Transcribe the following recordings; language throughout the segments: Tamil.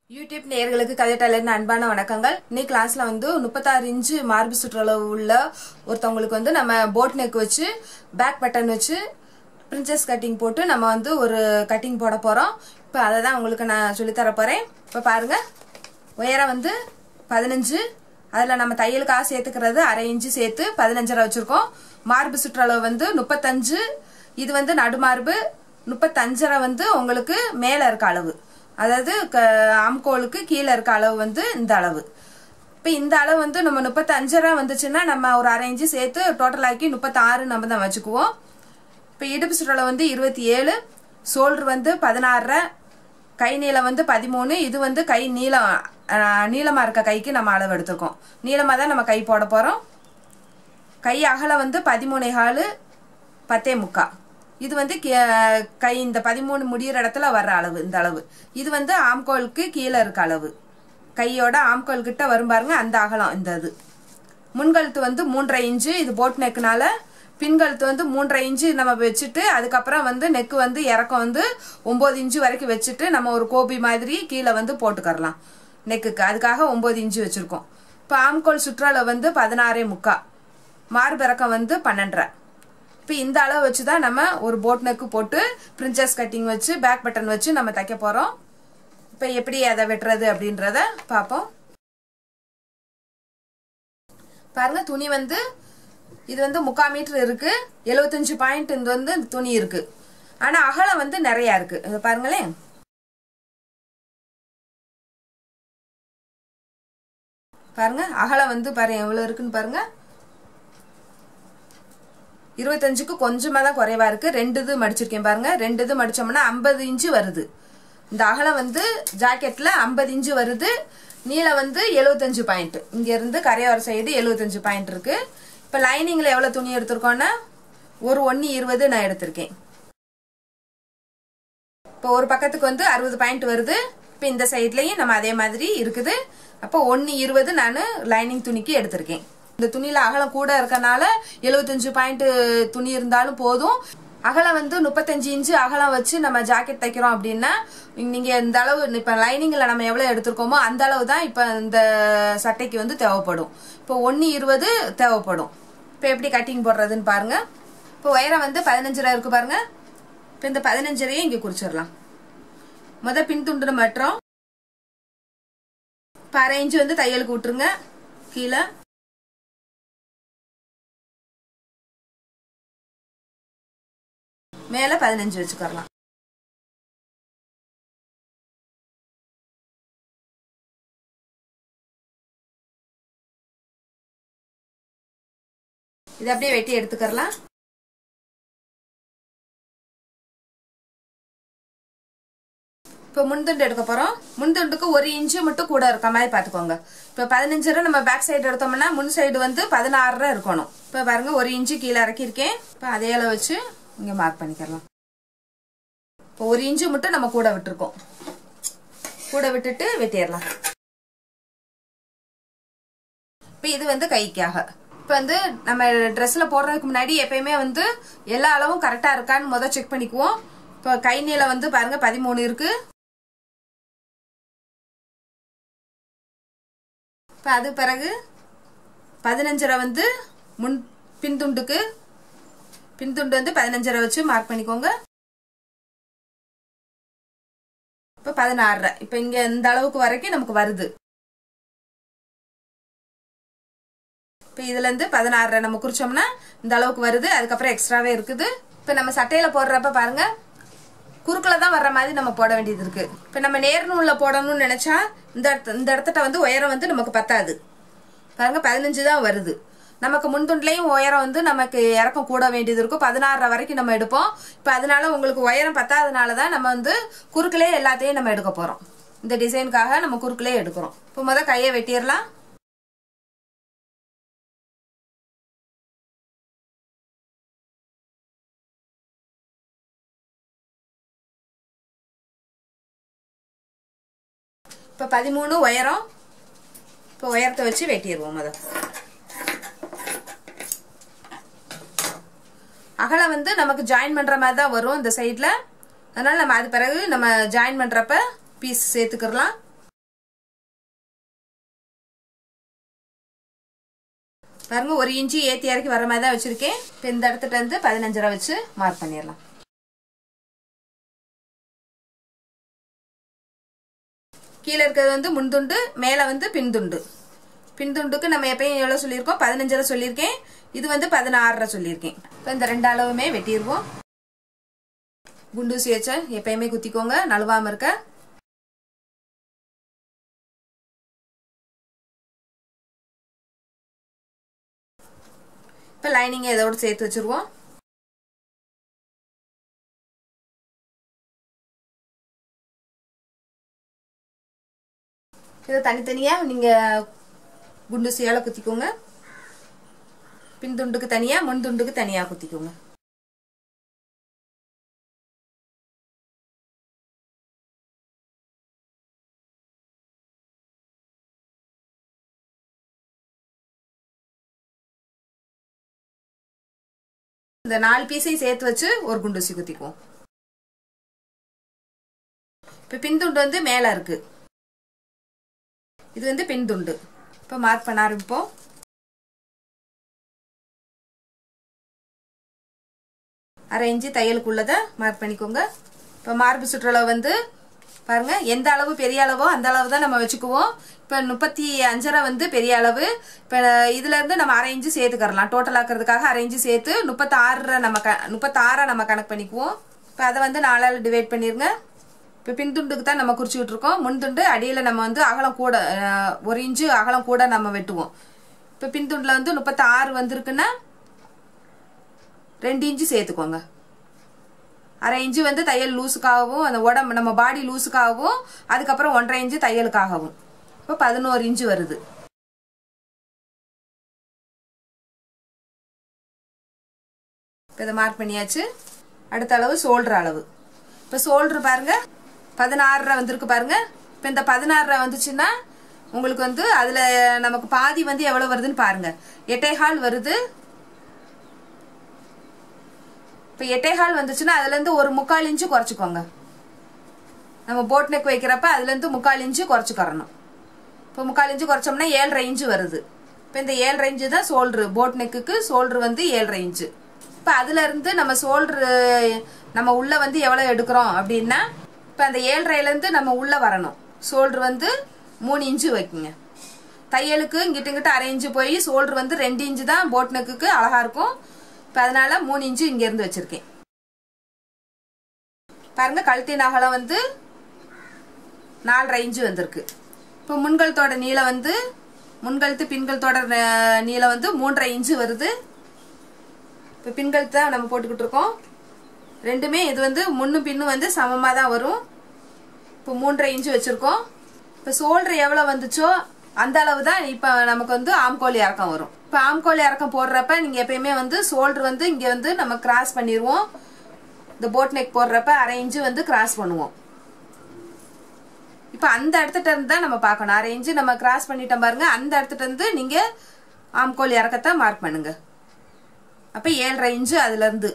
யூடியூப் நேயர்களுக்கு கதை டெய்லரின் அன்பான வணக்கங்கள் இன்னைக்கு கிளாஸ்ல வந்து முப்பத்தாறு இன்ச்சு மார்பு சுற்றளவு உள்ள ஒருத்தவங்களுக்கு வந்து நம்ம போட் நெக் வச்சு பேக் பட்டன் வச்சு பிரின்சஸ் கட்டிங் போட்டு நம்ம வந்து ஒரு கட்டிங் போட போறோம் இப்போ அதை தான் உங்களுக்கு நான் சொல்லித்தர போறேன் இப்போ பாருங்க உயரம் வந்து பதினஞ்சு அதில் நம்ம தையலுக்காக சேர்த்துக்கிறது அரை இன்ச்சு சேர்த்து பதினஞ்சரை வச்சிருக்கோம் மார்பு சுற்றளவு வந்து முப்பத்தஞ்சு இது வந்து நடுமார்பு முப்பத்தஞ்சரை வந்து உங்களுக்கு மேலே இருக்க அளவு அதாவது க ஆம்கோலுக்கு கீழே இருக்க அளவு வந்து இந்த அளவு இப்போ இந்த அளவு வந்து நம்ம முப்பத்தஞ்சரை வந்துச்சுன்னா நம்ம ஒரு அரை இன்ச்சு சேர்த்து டோட்டல் ஆக்கி முப்பத்தாறு நம்ம தான் வச்சுக்குவோம் இப்போ இடுப்பு சுற்றளவு வந்து இருபத்தி ஏழு ஷோல்டர் வந்து பதினாறரை கை நீளம் வந்து பதிமூணு இது வந்து கை நீளம் அஹ், நீளமா இருக்க கைக்கு நம்ம அளவு எடுத்துருக்கோம் நீளமாக தான் நம்ம கை போட போகிறோம் கை அகலம் வந்து பதிமூணே காலு பத்தே முக்கா இது வந்து கே- கை இந்த பதிமூணு முடியிற இடத்துல வர்ற அளவு இந்த அளவு இது வந்து ஆம்கோலுக்கு கீழே இருக்க அளவு கையோட ஆம்கோல் கிட்ட வரும் பாருங்க அந்த அகலம் இந்த இது முன்கழுத்து வந்து மூன்றரை இன்ச்சு இது போட் நெக்குனால பின்கழுத்து வந்து மூன்றரை இன்ச்சு நம்ம வச்சுட்டு அதுக்கப்புறம் வந்து நெக்கு வந்து இறக்கம் வந்து ஒன்பது இன்ச்சு வரைக்கும் வச்சுட்டு நம்ம ஒரு கோபி மாதிரி கீழே வந்து போட்டுக்கறலாம் நெக்குக்கு அதுக்காக ஒன்பது இன்ச்சு வச்சிருக்கோம் இப்போ ஆம்கோல் சுற்றளவு வந்து பதினாறே முக்கா மார்பிறக்கம் வந்து பன்னெண்டரை இப்போ இந்த அளவு வச்சு தான் நம்ம ஒரு போட் நெக்கு போட்டு பிரின்சஸ் கட்டிங் வச்சு பேக் பட்டன் வச்சு நம்ம தைக்க போகிறோம் இப்போ எப்படி அதை வெட்டுறது அப்படின்றத பார்ப்போம் பாருங்க துணி வந்து இது வந்து முக்கால் மீட்டர் இருக்கு எழுபத்தஞ்சு பாயிண்ட் இது வந்து இந்த துணி இருக்கு ஆனா அகலம் வந்து நிறைய இருக்கு இதை பாருங்களேன் பாருங்க அகலம் வந்து பாருங்க எவ்வளவு இருக்குன்னு பாருங்க இருபத்தஞ்சுக்கு கொஞ்சமா தான் குறைவா இருக்கு ரெண்டு இது மடிச்சிருக்கேன் பாருங்க ரெண்டு இது மடிச்சோம்னா ஐம்பது இன்ச்சு வருது இந்த அகலம் வந்து ஜாக்கெட்ல ஐம்பது இன்ச்சு வருது நீளம் வந்து எழுபத்தஞ்சு பாயிண்ட் இங்க இருந்து கரையோர சைடு எழுபத்தஞ்சு பாயிண்ட் இருக்கு இப்ப லைனிங்ல எவ்வளவு துணி எடுத்திருக்கோம்னா ஒரு ஒன்னு இருபது நான் எடுத்திருக்கேன் இப்போ ஒரு பக்கத்துக்கு வந்து அறுபது பாயிண்ட் வருது இப்போ இந்த சைட்லயும் நம்ம அதே மாதிரி இருக்குது அப்போ ஒன்னு இருபது நான் லைனிங் துணிக்கு எடுத்திருக்கேன் இந்த துணியில அகலம் கூட இருக்கனால எழுபத்தஞ்சு பாயிண்ட் துணி இருந்தாலும் போதும் அகலம் வந்து முப்பத்தஞ்சு இன்ச்சு அகலம் வச்சு நம்ம ஜாக்கெட் தைக்கிறோம் அப்படின்னா நீங்க இந்த அளவு இப்ப லைனிங்ல நம்ம எவ்வளவு எடுத்திருக்கோமோ அந்த அளவு தான் இப்ப இந்த சட்டைக்கு வந்து தேவைப்படும் இப்போ ஒன்னு இருபது தேவைப்படும் இப்போ எப்படி கட்டிங் போடுறதுன்னு பாருங்க இப்போ உயரம் வந்து பதினஞ்சரை இருக்கு பாருங்க இப்போ இந்த பதினஞ்சரையும் இங்கே குறிச்சிடலாம் முத பின் துண்டு மட்டும் இப்போ அரை இன்ச்சு வந்து தையலுக்கு விட்டுருங்க கீழே மேலே பதினஞ்சு வச்சுக்கரலாம் இதை அப்படியே வெட்டி எடுத்துக்கறலாம் இப்போ முன்துண்டு எடுக்க போறோம் முன்துண்டுக்கு ஒரு இன்ச்சு மட்டும் கூட இருக்க மாதிரி பாத்துக்கோங்க இப்போ பதினஞ்சரை நம்ம பேக் சைடு எடுத்தோம்னா முன் சைடு வந்து பதினாறரை இருக்கணும் இப்போ பாருங்க ஒரு இன்ச்சு கீழே இறக்கியிருக்கேன் இப்போ அதே அளவு வச்சு இங்க மார்க் பண்ணிக்கலாம் இப்போ ஒரு இன்ச்சு மட்டும் நம்ம கூட விட்டுருக்கோம் கூட விட்டுட்டு வெட்டிடலாம் இப்போ இது வந்து கைக்காக இப்போ வந்து நம்ம ட்ரெஸ்ல போடுறதுக்கு முன்னாடி எப்பயுமே வந்து எல்லா அளவும் கரெக்டா இருக்கான்னு முத செக் பண்ணிக்குவோம் இப்போ கை நீளம் வந்து பாருங்க பதிமூணு இருக்கு இப்போ அது பிறகு பதினஞ்சரை வந்து முன் பின்துண்டுக்கு பின்துண்டு வந்து பதினஞ்சரை வச்சு மார்க் பண்ணிக்கோங்க இப்போ பதினாறரை இப்போ இங்க இந்த அளவுக்கு வரைக்கும் நமக்கு வருது இப்போ இதுல இருந்து பதினாறரை நம்ம குறிச்சோம்னா இந்த அளவுக்கு வருது அதுக்கப்புறம் எக்ஸ்ட்ராவே இருக்குது இப்போ நம்ம சட்டையில போடுறப்ப பாருங்க குறுக்கில் தான் வர்ற மாதிரி நம்ம போட வேண்டியது இருக்கு இப்போ நம்ம நேர் நூல்ல போடணும்னு நினைச்சா இந்த இடத்த- இந்த இடத்துல வந்து உயரம் வந்து நமக்கு பத்தாது பாருங்க பதினஞ்சு தான் வருது நமக்கு முன்துண்டுலையும் உயரம் வந்து நமக்கு இறக்கம் கூட வேண்டியது இருக்கும் பதினாறரை வரைக்கும் நம்ம எடுப்போம் இப்போ அதனால உங்களுக்கு உயரம் பத்தாதனால தான் நம்ம வந்து குறுக்கிலே எல்லாத்தையும் நம்ம எடுக்க போறோம் இந்த டிசைனுக்காக நம்ம குறுக்கிலே எடுக்கிறோம் இப்போ முத கையை வெட்டிடலாம் இப்போ பதிமூணு உயரம் இப்போ உயரத்தை வச்சு வெட்டிடுவோம் முத அகலம் வந்து நமக்கு ஜாயின் பண்ற மாதிரி தான் வரும் இந்த சைடில் அதனால நம்ம அது பிறகு நம்ம ஜாயின் பண்றப்ப பீஸ் சேர்த்துக்கிறலாம் பாருங்க ஒரு இன்ச்சு ஏற்றி இறக்கி வர மாதிரி தான் வச்சுருக்கேன் இப்போ இந்த இடத்துல இருந்து பதினஞ்சரை வச்சு மார்க் பண்ணிடலாம் கீழே இருக்கிறது வந்து முன்துண்டு மேலே வந்து பின்துண்டு பின்துண்டுக்கு நம்ம எப்பயும் எவ்வளோ சொல்லியிருக்கோம் பதினஞ்சரை சொல்லியிருக்கேன் இது வந்து பதினாறரை சொல்லியிருக்கேன் இப்போ இந்த ரெண்டு அளவுமே வெட்டிடுவோம் குண்டூசி வச்ச எப்பயுமே குத்திக்கோங்க நழுவாம இருக்க இப்போ லைனிங்கை இதோட சேர்த்து வச்சிருவோம் இதை தனித்தனியாக நீங்கள் குண்டு சேலை குத்திக்கோங்க பின்துண்டுக்கு தனியாக முன் துண்டுக்கு தனியாக குத்திக்கோங்க இந்த நாலு பீஸையும் சேர்த்து வச்சு ஒரு குண்டூசி குத்திக்குவோம் இப்போ பின்துண்டு வந்து மேலே இருக்கு இது வந்து பின்துண்டு இப்போ மார்க் பண்ண ஆரம்பிப்போம் அரை இன்ச்சு தையலுக்குள்ளதை மார்க் பண்ணிக்கோங்க இப்போ மார்பு சுற்றளவு வந்து பாருங்க எந்த அளவு பெரிய அளவோ அந்த அளவு தான் நம்ம வச்சுக்குவோம் இப்போ முப்பத்தி அஞ்சரை வந்து பெரிய அளவு இப்போ இதுல இருந்து நம்ம அரை இன்ச்சு சேர்த்துக்கறலாம் டோட்டல் ஆக்கிறதுக்காக அரை இன்ச்சு சேர்த்து முப்பத்தாறு நம்ம க முப்பத்தாறை நம்ம கணக்கு பண்ணிக்குவோம் இப்போ அதை வந்து நாலால் டிவைட் பண்ணிருங்க இப்போ பின்துண்டுக்கு தான் நம்ம குறிச்சு விட்டுருக்கோம் முன்துண்டு அடியில் நம்ம வந்து அகலம் கூட அஹ், ஒரு இன்ச்சு அகலம் கூட நம்ம வெட்டுவோம் இப்போ பின்துண்டில் வந்து முப்பத்தாறு வந்திருக்குன்னா ரெண்டு இன்ச்சு சேர்த்துக்கோங்க அரை இன்ச்சு வந்து தையல் லூஸுக்காகவும் அந்த உடம்பு நம்ம பாடி லூஸுக்காகவும் அதுக்கப்புறம் ஒன்றரை இன்ச்சு தையலுக்காகவும் இப்போ பதினோரு இன்ச்சு வருது இப்போ இதை மார்க் பண்ணியாச்சு அடுத்த அளவு சோல்டர் அளவு இப்போ சோல்டர் பாருங்க பதினாறரை வந்திருக்கு பாருங்க இப்போ இந்த பதினாறரை வந்துச்சுன்னா உங்களுக்கு வந்து அதில் நமக்கு பாதி வந்து எவ்வளோ வருதுன்னு பாருங்க எட்டேகால் வருது இப்போ எட்டேகால் வந்துச்சுன்னா அதுலேருந்து ஒரு முக்கால் இன்ச்சு குறைச்சிக்கோங்க நம்ம போட் நெக் வைக்கிறப்ப அதுலேருந்து முக்கால் இன்ச்சு குறைச்சிக்கறணும் இப்போ முக்கால் இன்ச்சு குறைச்சோம்னா ஏழரை இன்ச்சு வருது இப்போ இந்த ஏழரை இன்ச்சு தான் சோல்ட்ரு போட் நெக்குக்கு சோல்ட்ரு வந்து ஏழரை இன்ச்சு இப்போ அதுல இருந்து நம்ம சோல்ட்ரு நம்ம உள்ள வந்து எவ்வளோ எடுக்கிறோம் அப்படின்னா இப்போ அந்த ஏழரைலேருந்து நம்ம உள்ள வரணும் சோல்ட்ரு வந்து மூணு இன்ச்சு வைக்குங்க தையலுக்கு இங்கிட்ட இங்கிட்ட அரை இன்ச்சு போய் சோல்ட்ரு வந்து ரெண்டு இன்ச்சு தான் போட் நெக்குக்கு அழகா இருக்கும் இப்போ அதனால மூணு இன்ச்சு இங்க இருந்து வச்சிருக்கேன் பாருங்க கழுத்தின் அகலம் வந்து நாலரை இன்ச்சு வந்திருக்கு இப்போ முன்கழுத்தோட நீளம் வந்து முன்கழுத்து பின்கழுத்தோட ந- நீளம் வந்து மூன்றரை இன்ச்சு வருது இப்போ பின்கழுத்து தான் நம்ம போட்டுக்கிட்டு இருக்கோம் ரெண்டுமே இது வந்து முன்னும் பின்னும் வந்து சமமாக தான் வரும் இப்போ மூன்றரை இன்ச்சு வச்சுருக்கோம் இப்போ சோல்டர் எவ்வளோ வந்துச்சோ அந்த அளவு தான் இப்போ நமக்கு வந்து ஆம்கோல் இறக்கம் வரும் இப்போ ஆம்கோல் இறக்கம் போடுறப்ப நீங்கள் எப்பயுமே வந்து சோல்டர் வந்து இங்கே வந்து நம்ம கிராஸ் பண்ணிடுவோம் இந்த போட் நெக் போடுறப்ப அரை இன்ச்சு வந்து கிராஸ் பண்ணுவோம் இப்போ அந்த இடத்துல இருந்து தான் நம்ம பார்க்கணும் அரை இன்ச்சு நம்ம கிராஸ் பண்ணிட்டோம் பாருங்க அந்த இடத்துல இருந்து நீங்கள் ஆம்கோல் இறக்கத்தை மார்க் பண்ணுங்க அப்போ ஏழரை இன்ச்சு அதுல இருந்து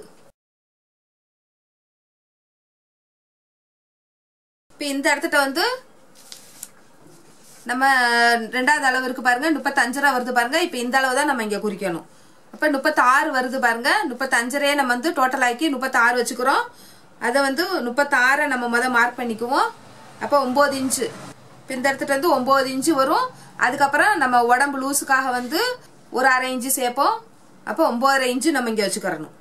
இப்போ இந்த இடத்துல வந்து நம்ம ரெண்டாவது அளவு இருக்கு பாருங்க முப்பத்தஞ்சரை வருது பாருங்க இப்போ இந்த அளவு தான் நம்ம இங்க குறிக்கணும் அப்போ முப்பத்தாறு வருது பாருங்க முப்பத்தஞ்சரையே நம்ம வந்து டோட்டல் ஆக்கி முப்பத்தாறு வச்சுக்கிறோம் அதை வந்து முப்பத்தாறை நம்ம முத மார்க் பண்ணிக்குவோம் அப்போ ஒம்பது இன்ச்சு இப்போ இந்த இடத்துல இருந்து ஒம்பது இன்ச்சு வரும் அதுக்கப்புறம் நம்ம உடம்பு லூஸுக்காக வந்து ஒரு அரை இன்ச்சு சேர்ப்போம் அப்போ ஒம்பதரை இன்ச்சு நம்ம இங்கே வச்சுக்கிறணும்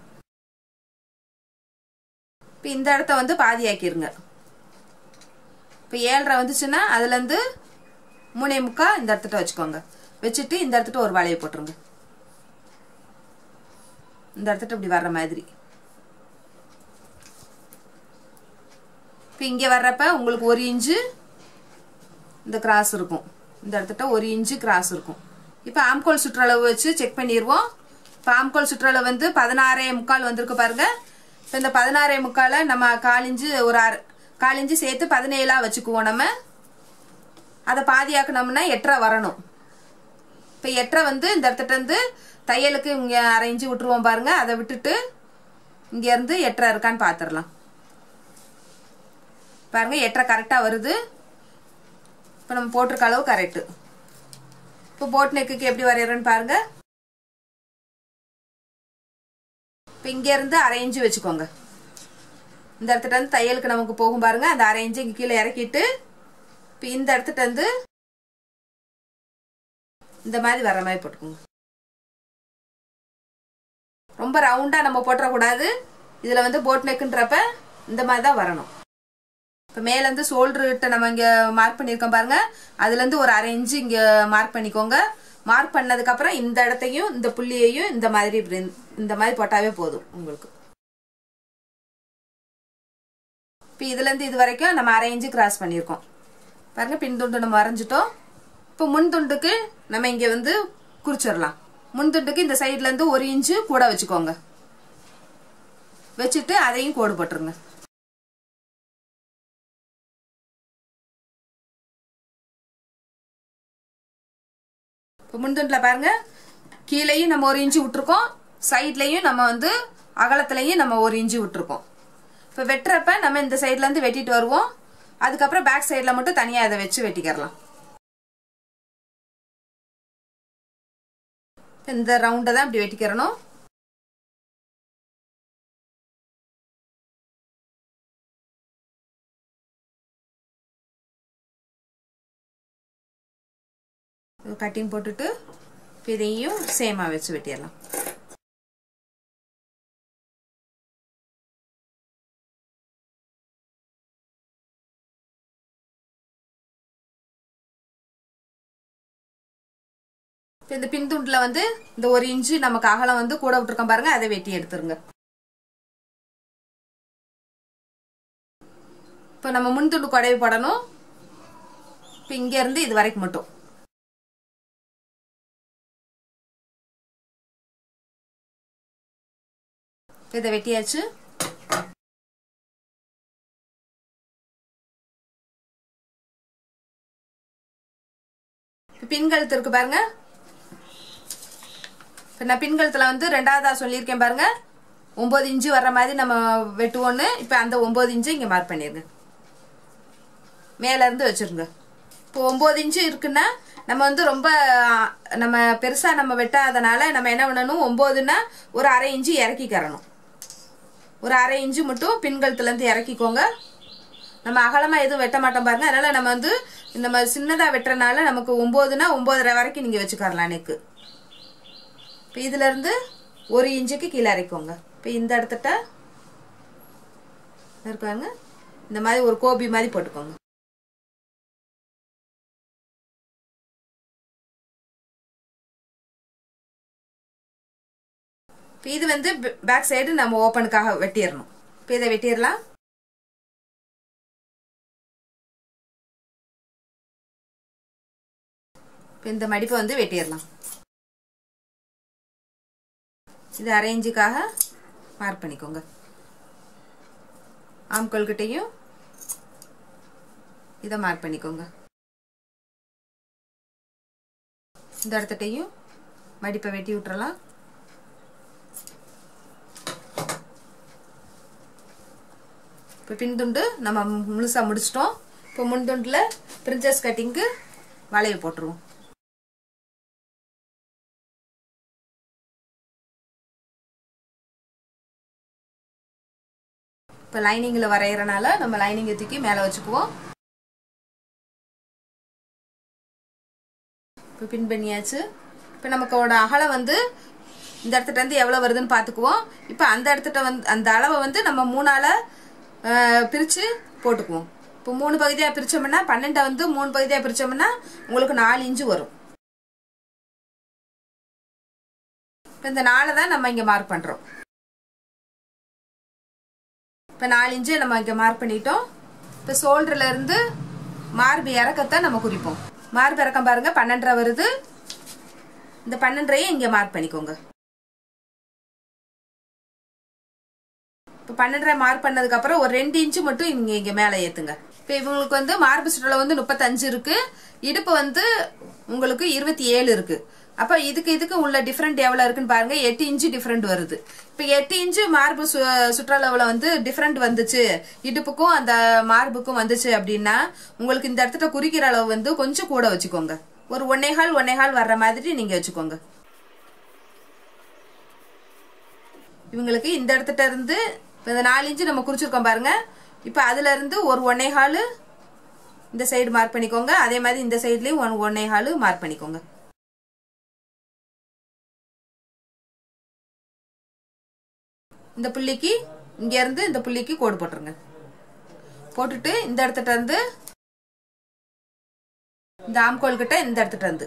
இப்போ இந்த இடத்த வந்து பாதி ஆக்கிருங்க இப்போ ஏழரை வந்துச்சுன்னா அதுலேருந்து மூணே முக்கா இந்த இடத்துல வச்சுக்கோங்க வச்சுட்டு இந்த இடத்துல ஒரு வளைய போட்டுருங்க இந்த இடத்துல இப்படி வர்ற மாதிரி இப்போ இங்கே வர்றப்ப உங்களுக்கு ஒரு இன்ச்சு இந்த கிராஸ் இருக்கும் இந்த இடத்துல ஒரு இன்ச்சு கிராஸ் இருக்கும் இப்போ ஆம்கோல் சுற்றளவு வச்சு செக் பண்ணிடுவோம் இப்போ ஆம்கோல் சுற்றளவு வந்து பதினாறே முக்கால் வந்திருக்கு பாருங்க இப்போ இந்த பதினாறே முக்காலை நம்ம காலிஞ்சு ஒரு அரை காலிஞ்சு சேர்த்து பதினேழா வச்சுக்குவோம் நம்ம அதை பாதியாக்குனோம்னா எட்டரை வரணும் இப்போ எட்டரை வந்து இந்த இடத்துல இருந்து தையலுக்கு இங்கே அரைஞ்சு விட்டுருவோம் பாருங்க அதை விட்டுட்டு இங்கேருந்து எட்டரை இருக்கான்னு பார்த்துடலாம் பாருங்க எட்டரை கரெக்டாக வருது இப்போ நம்ம போட்டிருக்க அளவு கரெக்டு இப்போ போட் நெக்குக்கு எப்படி வரைகிறோன்னு பாருங்க இப்போ இங்கேருந்து அரை இன்ச்சு வச்சுக்கோங்க இந்த இடத்துல இருந்து தையலுக்கு நமக்கு போகும் பாருங்க அந்த அரை இன்ச்சு இங்கே கீழே இறக்கிட்டு இப்போ இந்த இடத்துல இருந்து இந்த மாதிரி வர மாதிரி போட்டுக்கோங்க ரொம்ப ரவுண்டாக நம்ம போட்டுறக்கூடாது இதில் வந்து போட் நெக்குன்றப்ப இந்த மாதிரி தான் வரணும் இப்போ மேலேருந்து ஷோல்டர்கிட்ட நம்ம இங்கே மார்க் பண்ணியிருக்கோம் பாருங்க அதுலேருந்து ஒரு அரை இன்ச்சு இங்கே மார்க் பண்ணிக்கோங்க மார்க் பண்ணதுக்கப்புறம் இந்த இடத்தையும் இந்த புள்ளியையும் இந்த மாதிரி இப்படி இந்த மாதிரி போட்டாவே போதும் உங்களுக்கு இப்போ இதுலேருந்து இது வரைக்கும் நம்ம அரை இன்ச்சு கிராஸ் பண்ணியிருக்கோம் பாருங்க பின் துண்டு நம்ம வரைஞ்சிட்டோம் இப்போ முன் துண்டுக்கு நம்ம இங்கே வந்து குறிச்சிடலாம் முன் துண்டுக்கு இந்த சைட்லேருந்து ஒரு இன்ச்சு கூட வச்சுக்கோங்க வச்சுட்டு அதையும் கோடு போட்டுருங்க இப்போ முன்துண்டில் பாருங்க கீழேயும் நம்ம ஒரு இன்ச்சு விட்டுருக்கோம் சைட்லேயும் நம்ம வந்து அகலத்துலேயும் நம்ம ஒரு இன்ச்சு விட்டுருக்கோம் இப்போ வெட்டுறப்ப நம்ம இந்த சைட்லேருந்து வெட்டிட்டு வருவோம் அதுக்கப்புறம் பேக் சைடில் மட்டும் தனியாக இதை வச்சு வெட்டிக்கிறலாம் இந்த ரவுண்டை தான் இப்படி வெட்டிக்கிறணும் கட்டிங் போட்டுட்டு இதையும் சேமாக வச்சு வெட்டிடலாம் இந்த பின்துண்டுல வந்து இந்த ஒரு இன்ச்சு நமக்கு அகலம் வந்து கூட விட்டுருக்கோம் பாருங்க அதை வெட்டி எடுத்துருங்க இப்போ நம்ம முன்துண்டு குடைவு போடணும் இப்போ இங்க இருந்து இது வரைக்கும் மட்டும் இதை வெட்டியாச்சு பின்கழுத்து இருக்கு பாருங்க இப்போ நான் பின்கழுத்துல வந்து ரெண்டாவதா சொல்லியிருக்கேன் பாருங்க ஒன்பது இன்ச்சு வர்ற மாதிரி நம்ம வெட்டுவோன்னு இப்போ அந்த ஒன்பது இன்ச்சு இங்கே மார்க் பண்ணிருங்க மேல இருந்து வச்சிருங்க இப்போ ஒன்பது இன்ச்சு இருக்குன்னா நம்ம வந்து ரொம்ப நம்ம பெருசா நம்ம வெட்டாதனால நம்ம என்ன பண்ணணும் ஒன்பதுன்னா ஒரு அரை இன்ச்சு இறக்கிக்கிறணும் ஒரு அரை இன்ச்சு மட்டும் பின்கழுத்துல இருந்து இறக்கிக்கோங்க நம்ம அகலமா எதுவும் வெட்ட மாட்டோம் பாருங்க அதனால நம்ம வந்து நம்ம சின்னதா வெட்டுறனால நமக்கு ஒன்பதுனா ஒன்பதரை வரைக்கும் நீங்க வச்சுக்கரலாம் நெக்கு இப்போ இதுல இருந்து ஒரு இன்ச்சுக்கு கீழே இறக்கிக்கோங்க இப்போ இந்த இடத்துட்ட இருக்காங்க இந்த மாதிரி ஒரு கோபி மாதிரி போட்டுக்கோங்க இப்போ இது வந்து பேக் சைடு நம்ம ஓப்பனுக்காக வெட்டிடணும் இப்போ இதை வெட்டிடலாம் இப்போ இந்த மடிப்பை வந்து வெட்டிடலாம் இது அரேஞ்சுக்காக மார்க் பண்ணிக்கோங்க ஆம்கோல் கிட்டையும் இதை மார்க் பண்ணிக்கோங்க இந்த இடத்துட்டையும் மடிப்பை வெட்டி விட்டுறலாம் இப்போ பின்துண்டு நம்ம முழுசாக முடிச்சிட்டோம் இப்போ முன்துண்டில் பிரின்சஸ் கட்டிங்க்கு வளைய போட்டுருவோம் இப்போ லைனிங்கில் வரைகிறனால நம்ம லைனிங்கை தூக்கி மேலே வச்சுக்குவோம் இப்போ பின் பண்ணியாச்சு இப்போ நமக்கோட அகலம் வந்து இந்த இடத்துல இருந்து எவ்வளோ வருதுன்னு பார்த்துக்குவோம் இப்போ அந்த இடத்துல வந்து அந்த அளவை வந்து நம்ம மூணால் பிரித்து போட்டுக்குவோம் இப்போ மூணு பகுதியாக பிரித்தோம்னா பன்னெண்டை வந்து மூணு பகுதியாக பிரித்தோம்னா உங்களுக்கு நாலு இன்ச்சு வரும் இப்போ இந்த நாலை தான் நம்ம இங்கே மார்க் பண்ணுறோம் இப்போ நாலு இன்ச்சு நம்ம இங்கே மார்க் பண்ணிட்டோம் இப்போ ஷோல்டர்ல இருந்து மார்பு இறக்கத்தை நம்ம குறிப்போம் மார்பு இறக்கம் பாருங்க பன்னெண்டரை வருது இந்த பன்னெண்டரையும் இங்கே மார்க் பண்ணிக்கோங்க இப்போ பன்னெண்டரை மார்க் பண்ணதுக்கு அப்புறம் ஒரு ரெண்டு இன்ச்சு மட்டும் இங்க இங்க மேலே ஏத்துங்க இப்போ இவங்களுக்கு வந்து மார்பு சுற்றல வந்து முப்பத்தஞ்சு இருக்கு இடுப்பு வந்து உங்களுக்கு இருபத்தி ஏழு இருக்கு அப்ப இதுக்கு இதுக்கு உள்ள டிஃபரெண்ட் எவ்வளவு இருக்குன்னு பாருங்க எட்டு இன்ச்சு டிஃபரெண்ட் வருது இப்ப எட்டு இன்ச்சு மார்பு சுற்றளவுல வந்து டிஃபரெண்ட் வந்துச்சு இடுப்புக்கும் அந்த மார்புக்கும் வந்துச்சு அப்படின்னா உங்களுக்கு இந்த இடத்துல குறிக்கிற அளவு வந்து கொஞ்சம் கூட வச்சுக்கோங்க ஒரு ஒன்னேகால் ஒன்னேகால் வர்ற மாதிரி நீங்க வச்சுக்கோங்க இவங்களுக்கு இந்த இடத்துட்ட இருந்து இப்ப இந்த நாலு இன்ச்சு நம்ம குறிச்சிருக்கோம் பாருங்க இப்போ அதுல இருந்து ஒரு ஒன்னே ஹாலு இந்த சைடு மார்க் பண்ணிக்கோங்க அதே மாதிரி இந்த சைட்லயும் ஒன் ஒன்னே ஹாலு மார்க் பண்ணிக்கோங்க இந்த புள்ளிக்கு இங்க இருந்து இந்த புள்ளிக்கு கோடு போட்டுருங்க போட்டுட்டு இந்த இடத்துட்ட இருந்து இந்த ஆம்கோல் கிட்ட இந்த இடத்துட்ட இருந்து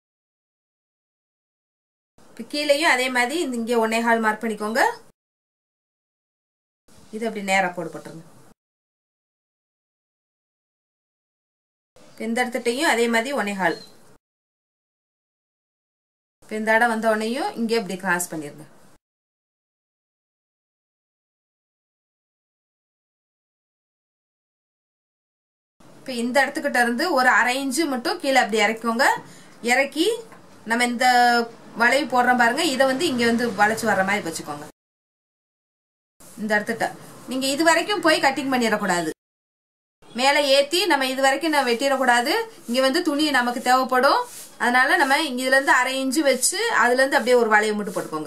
இப்போ கீழேயும் அதே மாதிரி இந்த இங்கே ஒன்னே ஹால் மார்க் பண்ணிக்கோங்க இது அப்படி நேரா கோடு போட்டுருங்க இந்த இடத்துட்டையும் அதே மாதிரி ஒன்னே ஹால் இப்போ இந்த இடம் வந்த உடனேயும் இங்கே இப்படி கிராஸ் பண்ணிருங்க இப்போ இந்த இடத்துக்கிட்ட இருந்து ஒரு அரை இன்ச்சு மட்டும் கீழே அப்படி இறக்கிக்கோங்க இறக்கி நம்ம இந்த வளைவு போடுறோம் பாருங்க இதை வந்து இங்க வந்து வளைச்சு வர்ற மாதிரி வச்சுக்கோங்க இந்த இடத்துட்ட நீங்க இது வரைக்கும் போய் கட்டிங் பண்ணிடக்கூடாது மேலே ஏத்தி நம்ம இது வரைக்கும் நான் வெட்டிடக்கூடாது இங்க வந்து துணி நமக்கு தேவைப்படும் அதனால நம்ம இங்க இதுல இருந்து அரை இன்ச்சு வச்சு அதுல இருந்து அப்படியே ஒரு வளைவு மட்டும் போட்டுக்கோங்க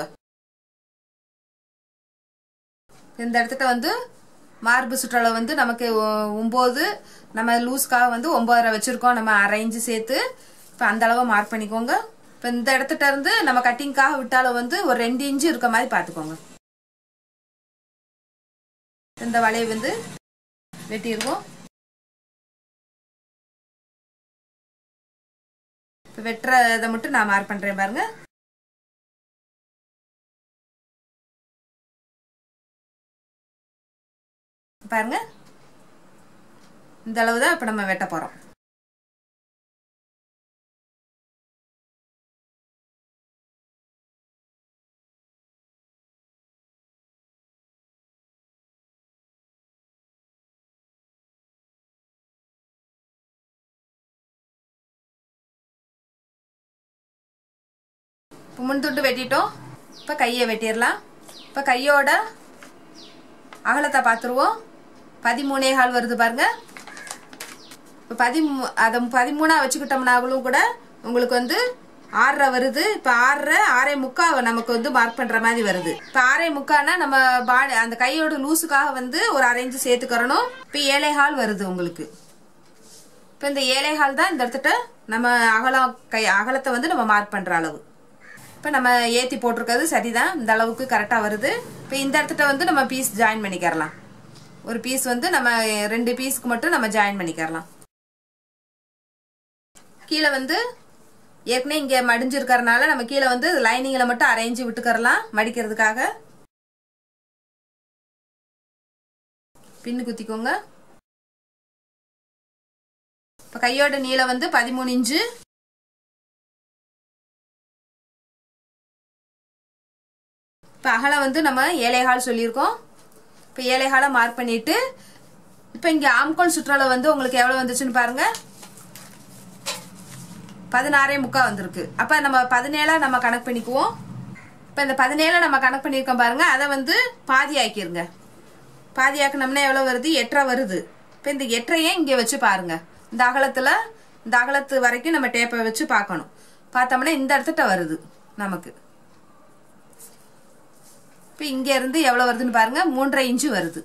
இந்த இடத்துட்ட வந்து மார்பு சுற்றளவு வந்து நமக்கு ஒ- ஒன்பது நம்ம லூஸ்க்காக வந்து ஒன்பதரை வச்சிருக்கோம் நம்ம அரை இன்ச்சு சேர்த்து இப்போ அந்த அளவை மார்க் பண்ணிக்கோங்க இப்போ இந்த இடத்துட்ட இருந்து நம்ம கட்டிங்காக விட்டாலும் வந்து ஒரு ரெண்டு இன்ச்சு இருக்க மாதிரி பார்த்துக்கோங்க இந்த வளைவு வந்து வெட்டியிருக்கோம் இப்போ வெட்டுற இதை மட்டும் நான் மார்க் பண்றேன் பாருங்க பாருங்க இந்த அளவு தான் இப்போ நம்ம வெட்ட போறோம் இப்போ முன் துண்டு வெட்டிட்டோம் இப்போ கையை வெட்டிடலாம் இப்போ கையோட அகலத்தை பார்த்துருவோம் பதிமூணே கால் வருது பாருங்க இப்போ பதிமூ அதை பதிமூணா வச்சுக்கிட்டோம்னாங்களும் கூட உங்களுக்கு வந்து ஆறரை வருது இப்போ ஆறரை ஆறே முக்கா நமக்கு வந்து மார்க் பண்ற மாதிரி வருது இப்போ ஆறே முக்கானா நம்ம பாடி அந்த கையோட லூஸுக்காக வந்து ஒரு அரை இன்ச்சு சேர்த்துக்கிறணும் இப்போ ஏழை ஹால் வருது உங்களுக்கு இப்போ இந்த ஏழை ஹால் தான் இந்த இடத்துட்ட நம்ம அகலம் கை அகலத்தை வந்து நம்ம மார்க் பண்ற அளவு இப்போ நம்ம ஏற்றி போட்டிருக்கிறது சரிதான் இந்த அளவுக்கு கரெக்டாக வருது இப்போ இந்த இடத்துட்ட வந்து நம்ம பீஸ் ஜாயின் பண்ணிக்கிறலாம் ஒரு பீஸ் வந்து நம்ம ரெண்டு பீஸ்க்கு மட்டும் நம்ம ஜாயின் பண்ணிக்கிறலாம் கீழே வந்து ஏற்கனவே இங்கே மடிஞ்சிருக்கறனால நம்ம கீழே வந்து லைனிங்கில் மட்டும் அரைஞ்சு விட்டுக்கறலாம் மடிக்கிறதுக்காக பின்னு குத்திக்கோங்க இப்போ கையோட நீளம் வந்து பதிமூணு இன்ச்சு இப்போ அகலம் வந்து நம்ம ஏழைகால் சொல்லியிருக்கோம் இப்போ ஏழைகாலை மார்க் பண்ணிட்டு இப்போ இங்கே ஆம்கோல் சுற்றளவு வந்து உங்களுக்கு எவ்வளோ வந்துச்சுன்னு பாருங்க பதினாறே முக்கா வந்திருக்கு அப்போ நம்ம பதினேழா நம்ம கணக்கு பண்ணிக்குவோம் இப்போ இந்த பதினேழை நம்ம கணக்கு பண்ணியிருக்கோம் பாருங்க அதை வந்து பாதி ஆக்கிருங்க பாதி ஆக்கினோம்னா எவ்வளோ வருது எட்டரை வருது இப்போ இந்த எட்டரையே இங்கே வச்சு பாருங்க இந்த அகலத்தில் இந்த அகலத்து வரைக்கும் நம்ம டேப்பை வச்சு பார்க்கணும் பார்த்தோம்னா இந்த இடத்துட்ட வருது நமக்கு இப்போ இங்க இருந்து எவ்வளவு வருதுன்னு பாருங்க மூன்றரை இன்ச்சு வருது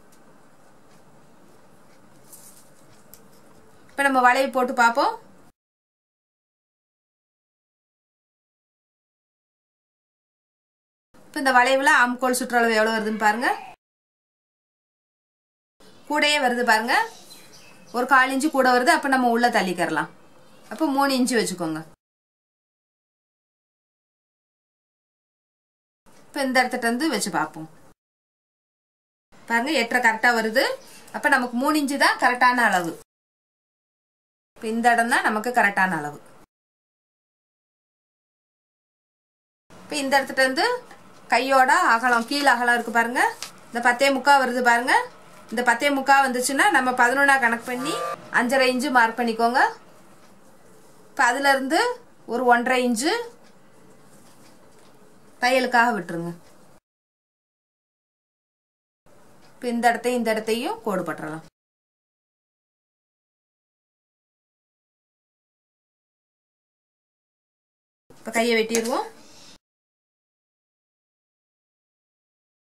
இப்போ நம்ம வளைவு போட்டு பார்ப்போம் இப்போ இந்த வளைவுல ஆம்கோல் சுற்றளவு எவ்வளவு வருதுன்னு பாருங்க கூடயே வருது பாருங்க ஒரு கால் இன்ச்சு கூட வருது அப்போ நம்ம உள்ள தள்ளிக்கிறலாம் அப்போ மூணு இன்ச்சு வச்சுக்கோங்க இப்போ இந்த இடத்துட்ட இருந்து வச்சு பார்ப்போம் பாருங்க எட்டரை கரெக்டாக வருது அப்போ நமக்கு மூணு இன்ச்சு தான் கரெக்டான அளவு இப்போ இந்த இடம் தான் நமக்கு கரெக்டான அளவு இப்போ இந்த இடத்துட்ட இருந்து கையோட அகலம் கீழ் அகலம் இருக்கு பாருங்க இந்த பத்தே முக்கா வருது பாருங்க இந்த பத்தே முக்கா வந்துச்சுன்னா நம்ம பதினொன்னா கணக்கு பண்ணி அஞ்சரை இன்ச்சு மார்க் பண்ணிக்கோங்க இப்போ அதுல இருந்து ஒரு ஒன்றரை இன்ச்சு தையலுக்காக விட்டுருங்க இப்போ இந்த இடத்தையும் இந்த இடத்தையும் கோடு பட்டுறலாம் இப்போ கையை வெட்டிடுவோம்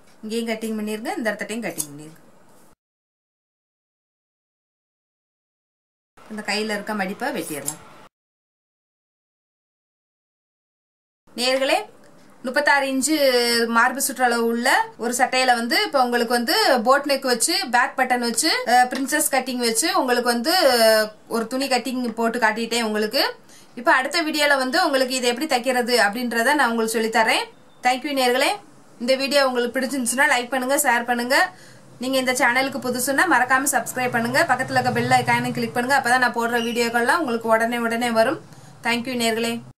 இங்கேயும் கட்டிங் பண்ணிருங்க இந்த இடத்துட்டையும் கட்டிங் பண்ணிருங்க இந்த கையில இருக்க மடிப்பை வெட்டிடலாம் நேர்களே முப்பத்தாறு இன்ச்சு மார்பு சுற்றளவு உள்ள ஒரு சட்டையில வந்து இப்போ உங்களுக்கு வந்து போட் நெக் வச்சு பேக் பட்டன் வச்சு பிரின்சஸ் கட்டிங் வச்சு உங்களுக்கு வந்து ஒரு துணி கட்டிங் போட்டு காட்டிட்டேன் உங்களுக்கு இப்போ அடுத்த வீடியோல வந்து உங்களுக்கு இதை எப்படி தைக்கிறது அப்படின்றத நான் உங்களுக்கு சொல்லித்தரேன் தேங்க்யூ நேர்களே இந்த வீடியோ உங்களுக்கு பிடிச்சிருந்துச்சுன்னா லைக் பண்ணுங்க ஷேர் பண்ணுங்க நீங்க இந்த சேனலுக்கு புதுசுன்னா மறக்காம சப்ஸ்கிரைப் பண்ணுங்க பக்கத்துல இருக்க பெல் ஐக்கானை கிளிக் பண்ணுங்க அப்பதான் நான் போடுற வீடியோக்கள்லாம் உங்களுக்கு உடனே உடனே வரும் தேங்க்யூ நேர்களே